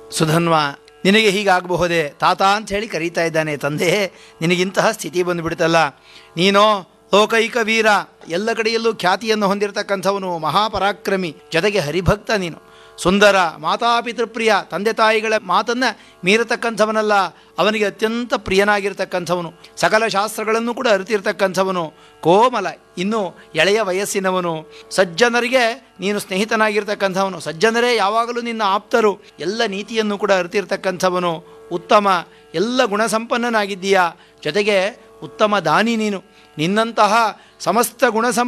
ಸುಧನ್ವ ನಿನಗೆ ಹೀಗಾಗಬಹುದೇ ತಾತ ಅಂತ ಹೇಳಿ ಕರೀತಾ ಇದ್ದಾನೆ ತಂದೆ ನಿನಗಿಂತಹ ಸ್ಥಿತಿ ಬಂದುಬಿಡ್ತಲ್ಲ ನೀನೋ ಲೋಕೈಕ ವೀರ ಎಲ್ಲ ಕಡೆಯಲ್ಲೂ ಖ್ಯಾತಿಯನ್ನು ಹೊಂದಿರತಕ್ಕಂಥವನು ಮಹಾಪರಾಕ್ರಮಿ ಜೊತೆಗೆ ಹರಿಭಕ್ತ ನೀನು ಸುಂದರ ಮಾತಾಪಿತೃಪ್ರಿಯ ತಂದೆ ತಾಯಿಗಳ ಮಾತನ್ನು ಮೀರತಕ್ಕಂಥವನಲ್ಲ ಅವನಿಗೆ ಅತ್ಯಂತ ಪ್ರಿಯನಾಗಿರ್ತಕ್ಕಂಥವನು ಸಕಲ ಶಾಸ್ತ್ರಗಳನ್ನು ಕೂಡ ಅರಿತಿರ್ತಕ್ಕಂಥವನು ಕೋಮಲ ಇನ್ನು ಎಳೆಯ ವಯಸ್ಸಿನವನು ಸಜ್ಜನರಿಗೆ ನೀನು ಸ್ನೇಹಿತನಾಗಿರ್ತಕ್ಕಂಥವನು ಸಜ್ಜನರೇ ಯಾವಾಗಲೂ ನಿನ್ನ ಆಪ್ತರು ಎಲ್ಲ ನೀತಿಯನ್ನು ಕೂಡ ಅರಿತಿರ್ತಕ್ಕಂಥವನು ಉತ್ತಮ ಎಲ್ಲ ಗುಣಸಂಪನ್ನನಾಗಿದ್ದೀಯಾ ಜೊತೆಗೆ ಉತ್ತಮ ದಾನಿ ನೀನು ನಿನ್ನಂತಹ ಸಮಸ್ತ ಗುಣಸಂ